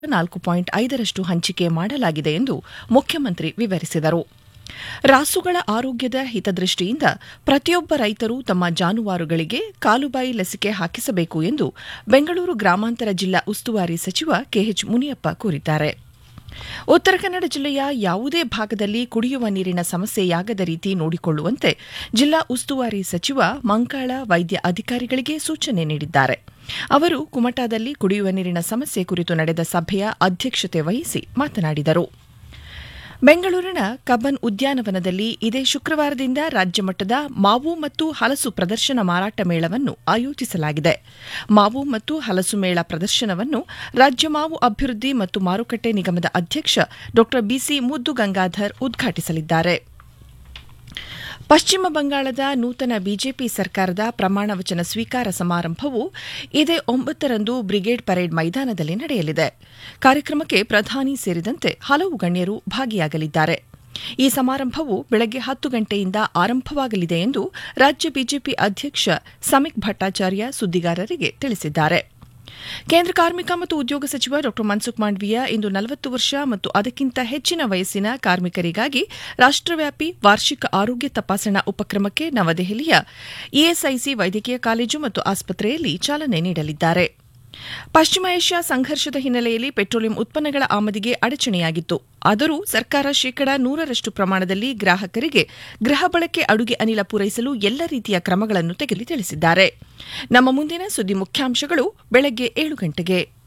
ನಾಲ್ಕು ಪಾಯಿಂಟ್ ಐದರಷ್ಟು ಹಂಚಿಕೆ ಮಾಡಲಾಗಿದೆ ಎಂದು ಮುಖ್ಯಮಂತ್ರಿ ವಿವರಿಸಿದರು ರಾಸುಗಳ ಆರೋಗ್ಯದ ಹಿತದೃಷ್ಟಿಯಿಂದ ಪ್ರತಿಯೊಬ್ಬ ರೈತರು ತಮ್ಮ ಜಾನುವಾರುಗಳಿಗೆ ಕಾಲುಬಾಯಿ ಲಸಿಕೆ ಹಾಕಿಸಬೇಕು ಎಂದು ಬೆಂಗಳೂರು ಗ್ರಾಮಾಂತರ ಜಿಲ್ಲಾ ಉಸ್ತುವಾರಿ ಸಚಿವ ಕೆಎಚ್ ಮುನಿಯಪ್ಪ ಕೋರಿದ್ದಾರೆ ಉತ್ತರ ಕನ್ನಡ ಜಿಲ್ಲೆಯ ಯಾವುದೇ ಭಾಗದಲ್ಲಿ ಕುಡಿಯುವ ನೀರಿನ ಸಮಸ್ಯೆಯಾಗದ ರೀತಿ ನೋಡಿಕೊಳ್ಳುವಂತೆ ಜಿಲ್ಲಾ ಉಸ್ತುವಾರಿ ಸಚಿವ ಮಂಕಾಳ ವೈದ್ಯ ಅಧಿಕಾರಿಗಳಿಗೆ ಸೂಚನೆ ನೀಡಿದ್ದಾರೆ ಅವರು ಕುಮಟಾದಲ್ಲಿ ಕುಡಿಯುವ ನೀರಿನ ಸಮಸ್ಯೆ ಕುರಿತು ನಡೆದ ಸಭೆಯ ಅಧ್ಯಕ್ಷತೆ ವಹಿಸಿ ಮಾತನಾಡಿದರು ಬೆಂಗಳೂರಿನ ಕಬ್ಬನ್ ಉದ್ಯಾನವನದಲ್ಲಿ ಇದೇ ಶುಕ್ರವಾರದಿಂದ ರಾಜ್ಯಮಟ್ಟದ ಮಾವು ಮತ್ತು ಹಲಸು ಪ್ರದರ್ಶನ ಮಾರಾಟ ಮೇಳವನ್ನು ಆಯೋಜಿಸಲಾಗಿದೆ ಮಾವು ಮತ್ತು ಹಲಸು ಮೇಳ ಪ್ರದರ್ಶನವನ್ನು ರಾಜ್ಯ ಮಾವು ಅಭಿವೃದ್ಧಿ ಮತ್ತು ಮಾರುಕಟ್ಟೆ ನಿಗಮದ ಅಧ್ಯಕ್ಷ ಡಾ ಬಿಸಿ ಮುದ್ದು ಗಂಗಾಧರ್ ಉದ್ಘಾಟಿಸಲಿದ್ದಾರೆ ಪಶ್ಚಿಮ ಬಂಗಾಳದ ನೂತನ ಬಿಜೆಪಿ ಸರ್ಕಾರದ ಪ್ರಮಾಣ ವಚನ ಸ್ವೀಕಾರ ಸಮಾರಂಭವು ಇದೇ ಒಂಬತ್ತರಂದು ಬ್ರಿಗೇಡ್ ಪರೇಡ್ ಮೈದಾನದಲ್ಲಿ ನಡೆಯಲಿದೆ ಕಾರ್ಯಕ್ರಮಕ್ಕೆ ಪ್ರಧಾನಿ ಸೇರಿದಂತೆ ಹಲವು ಗಣ್ಯರು ಭಾಗಿಯಾಗಲಿದ್ದಾರೆ ಈ ಸಮಾರಂಭವು ಬೆಳಗ್ಗೆ ಹತ್ತು ಗಂಟೆಯಿಂದ ಆರಂಭವಾಗಲಿದೆ ಎಂದು ರಾಜ್ಯ ಬಿಜೆಪಿ ಅಧ್ಯಕ್ಷ ಸಮಿಕ್ ಭಟ್ಟಾಚಾರ್ಯ ಸುದ್ದಿಗಾರರಿಗೆ ತಿಳಿಸಿದ್ದಾರೆ ಕೇಂದ್ರ ಕಾರ್ಮಿಕ ಮತ್ತು ಉದ್ಯೋಗ ಸಚಿವ ಡಾ ಮನ್ಸುಖ್ ಮಾಂಡವೀಯ ಇಂದು ನಲವತ್ತು ವರ್ಷ ಮತ್ತು ಅದಕ್ಕಿಂತ ಹೆಚ್ಚಿನ ವಯಸ್ಸಿನ ಕಾರ್ಮಿಕರಿಗಾಗಿ ರಾಷ್ಟವ್ಯಾಪಿ ವಾರ್ಷಿಕ ಆರೋಗ್ಯ ತಪಾಸಣಾ ಉಪಕ್ರಮಕ್ಕೆ ನವದೆಹಲಿಯ ಇಎಸ್ಐಸಿ ವೈದ್ಯಕೀಯ ಕಾಲೇಜು ಮತ್ತು ಆಸ್ಪತ್ರೆಯಲ್ಲಿ ಚಾಲನೆ ನೀಡಲಿದ್ದಾರೆ ಪಶ್ಚಿಮ ಏಷ್ಯಾ ಸಂಘರ್ಷದ ಹಿನ್ನೆಲೆಯಲ್ಲಿ ಪೆಟ್ರೋಲಿಯಂ ಉತ್ಪನ್ನಗಳ ಆಮದಿಗೆ ಅಡಚಣೆಯಾಗಿತ್ತು ಆದರೂ ಸರ್ಕಾರ ಶೇಕಡಾ ನೂರರಷ್ಟು ಪ್ರಮಾಣದಲ್ಲಿ ಗ್ರಾಹಕರಿಗೆ ಗೃಹ ಬಳಕೆ ಅಡುಗೆ ಅನಿಲ ಪೂರೈಸಲು ಎಲ್ಲ ರೀತಿಯ ಕ್ರಮಗಳನ್ನು ತೆಗೆದು ತಿಳಿಸಿದ್ದಾರೆ ನಮ್ಮ ಮುಂದಿನ ಸುದ್ದಿ ಮುಖ್ಯಾಂಶಗಳು ಬೆಳಗ್ಗೆ ಏಳು ಗಂಟೆಗೆ